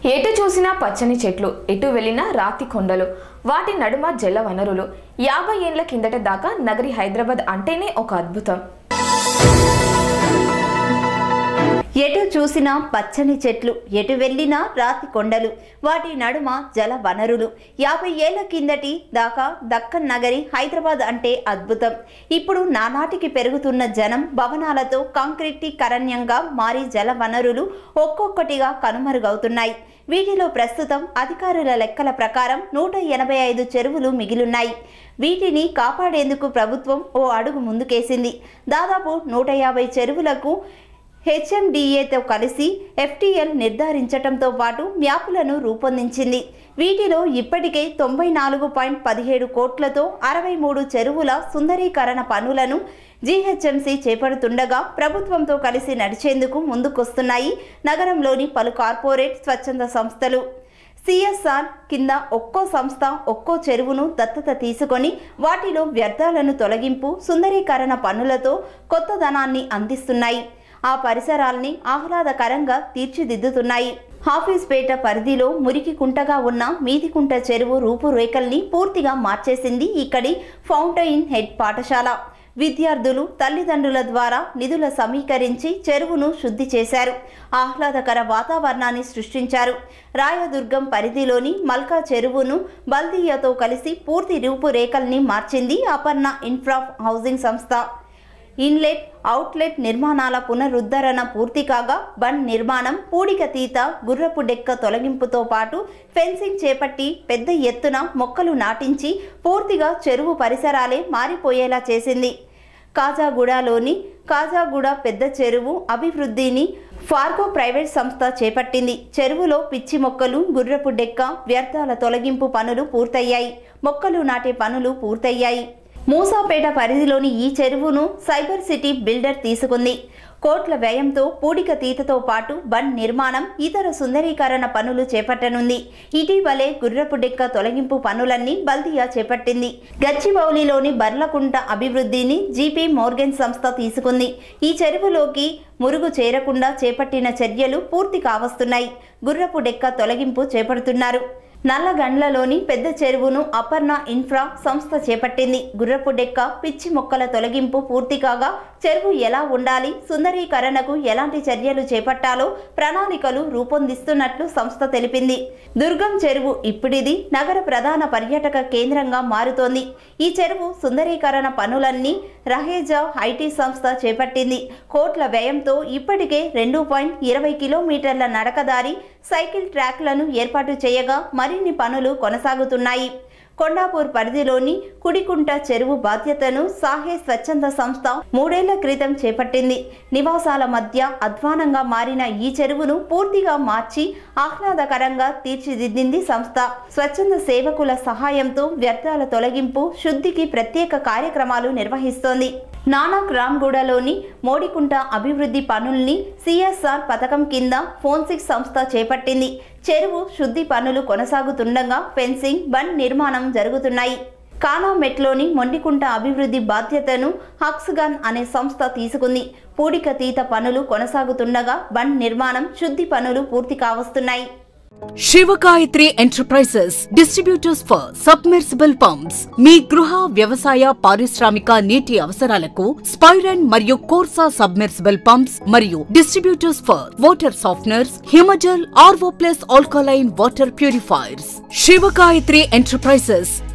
ఎటు చూసినా పచ్చని చెట్లు ఎటు వెళ్ళినా రాతి కొండలు వాటి నడుమ జల వనరులు యాభై ఏళ్ల కిందట దాకా నగరి హైదరాబాద్ అంటేనే ఒక అద్భుతం ఎటు చూసినా పచ్చని చెట్లు ఎటు వెళ్ళినా రాతి కొండలు వాటి నడుమ జల వనరులు యాభై ఏళ్ల కిందటి దాకా దక్కన్ నగరి హైదరాబాద్ అంటే అద్భుతం ఇప్పుడు నానాటికి పెరుగుతున్న జనం భవనాలతో కాంక్రీటీకరణ్యంగా మారి జల వనరులు ఒక్కొక్కటిగా కనుమరుగవుతున్నాయి వీటిలో ప్రస్తుతం అధికారుల లెక్కల ప్రకారం నూట ఎనభై ఐదు చెరువులు మిగిలున్నాయి వీటిని కాపాడేందుకు ప్రభుత్వం ఓ అడుగు ముందుకేసింది దాదాపు నూట యాభై చెరువులకు హెచ్ఎండిఏతో కలిసి ఎఫ్టీఎల్ నిర్ధారించటంతో పాటు మ్యాపులను రూపొందించింది వీటిలో ఇప్పటికే తొంభై నాలుగు పాయింట్ పదిహేడు కోట్లతో అరవై మూడు చెరువుల సుందరీకరణ పనులను జీహెచ్ఎంసీ చేపడుతుండగా ప్రభుత్వంతో కలిసి నడిచేందుకు ముందుకొస్తున్నాయి నగరంలోని పలు కార్పొరేట్ స్వచ్ఛంద సంస్థలు సిఎస్ఆర్ కింద ఒక్కో సంస్థ ఒక్కో చెరువును దత్తత తీసుకొని వాటిలో వ్యర్థాలను తొలగింపు సుందరీకరణ పనులతో కొత్తదనాన్ని అందిస్తున్నాయి ఆ పరిసరాల్ని ఆహ్లాదకరంగా తీర్చిదిద్దుతున్నాయి హాఫీస్పేట పరిధిలో మురికి కుంటగా ఉన్న మీదికుంట చెరువు రూపురేఖల్ని పూర్తిగా మార్చేసింది ఇక్కడి ఫౌంటైన్ హెడ్ పాఠశాల విద్యార్థులు తల్లిదండ్రుల ద్వారా నిధుల సమీకరించి చెరువును శుద్ధి చేశారు ఆహ్లాదకర వాతావరణాన్ని సృష్టించారు రాయదుర్గం పరిధిలోని మల్కా చెరువును బల్దియాతో కలిసి పూర్తి రూపురేఖల్ని మార్చింది అపర్ణ ఇన్ఫ్రా హౌసింగ్ సంస్థ ఇన్లెట్ అవుట్లెట్ నిర్మాణాల పునరుద్ధరణ పూర్తి కాగా బండ్ నిర్మాణం పూడిక తీత గుర్రపు డెక్క తొలగింపుతో పాటు ఫెన్సింగ్ చేపట్టి పెద్ద ఎత్తున మొక్కలు నాటించి పూర్తిగా చెరువు పరిసరాలే మారిపోయేలా చేసింది కాజాగూడలోని కాజాగూడ పెద్ద చెరువు అభివృద్ధిని ఫార్గో ప్రైవేట్ సంస్థ చేపట్టింది చెరువులో పిచ్చి మొక్కలు గుర్రపు డెక్క వ్యర్థాల తొలగింపు పనులు పూర్తయ్యాయి మొక్కలు నాటే పనులు పూర్తయ్యాయి మూసాపేట పరిధిలోని ఈ చెరువును సైబర్ సిటీ బిల్డర్ తీసుకుంది కోట్ల వ్యయంతో పూడిక తీతతో పాటు బండ్ నిర్మాణం ఇతర సుందరీకరణ పనులు చేపట్టనుంది ఇటీవలే గుర్రపు డెక్క తొలగింపు పనులన్నీ బల్దియా చేపట్టింది గచ్చిబౌలిలోని బర్లకుంట అభివృద్ధిని జీపీ మోర్గెన్ సంస్థ తీసుకుంది ఈ చెరువులోకి మురుగు చేరకుండా చేపట్టిన చర్యలు పూర్తి కావస్తున్నాయి గుర్రపు డెక్క తొలగింపు చేపడుతున్నారు నల్లగండ్లలోని పెద్ద చెరువును అపర్ణ ఇన్ఫ్రా సంస్థ చేపట్టింది గుర్రపు డెక్క పిచ్చి మొక్కల తొలగింపు పూర్తి కాగా చెరువు ఎలా ఉండాలి సుందరీకరణకు ఎలాంటి చర్యలు చేపట్టాలో ప్రణాళికలు రూపొందిస్తున్నట్లు సంస్థ తెలిపింది దుర్గం చెరువు ఇప్పుడిది నగర ప్రధాన పర్యాటక కేంద్రంగా మారుతోంది ఈ చెరువు సుందరీకరణ పనులన్నీ రహేజా ఐటీ సంస్థ చేపట్టింది కోట్ల వ్యయంతో ఇప్పటికే రెండు పాయింట్ ఇరవై కిలోమీటర్ల నడకదారి సైకిల్ ట్రాక్లను ఏర్పాటు చేయగా మరిన్ని పనులు కొనసాగుతున్నాయి కొండాపూర్ పరిధిలోని కుడికుంట చెరువు బాధ్యతను సాహే స్వచ్ఛంద సంస్థ మూడేళ్ల క్రితం చేపట్టింది నివాసాల మధ్య అధ్వానంగా మారిన ఈ చెరువును పూర్తిగా మార్చి ఆహ్లాదకరంగా తీర్చిదిద్దింది సంస్థ స్వచ్ఛంద సేవకుల సహాయంతో వ్యర్థాల తొలగింపు శుద్ధికి ప్రత్యేక కార్యక్రమాలు నిర్వహిస్తోంది నానక్ రామ్గూడలోని మోడికుంట అభివృద్ధి పనుల్ని సిఎస్ఆర్ పథకం కింద ఫోన్సిక్ సంస్థ చేపట్టింది చెరువు శుద్ధి పనులు కొనసాగుతుండగా ఫెన్సింగ్ బండ్ నిర్మాణం జరుగుతున్నాయి కానామెట్లోని మొండికుంట అభివృద్ధి బాధ్యతను హక్స్గాన్ అనే సంస్థ తీసుకుంది పూడిక తీత పనులు కొనసాగుతుండగా బండ్ నిర్మాణం శుద్ధి పనులు పూర్తి కావస్తున్నాయి Sivagayatri enterprises distributors for submersible pumps మీ గృహ వ్యవసాయ పారిశ్రామిక నీటి అవసరాలకు స్పైరన్ మరియు కోర్సా సబ్మెర్సిబుల్ పంప్స్ మరియు distributors for water softeners Himajal RO plus alkaline water purifiers Sivagayatri enterprises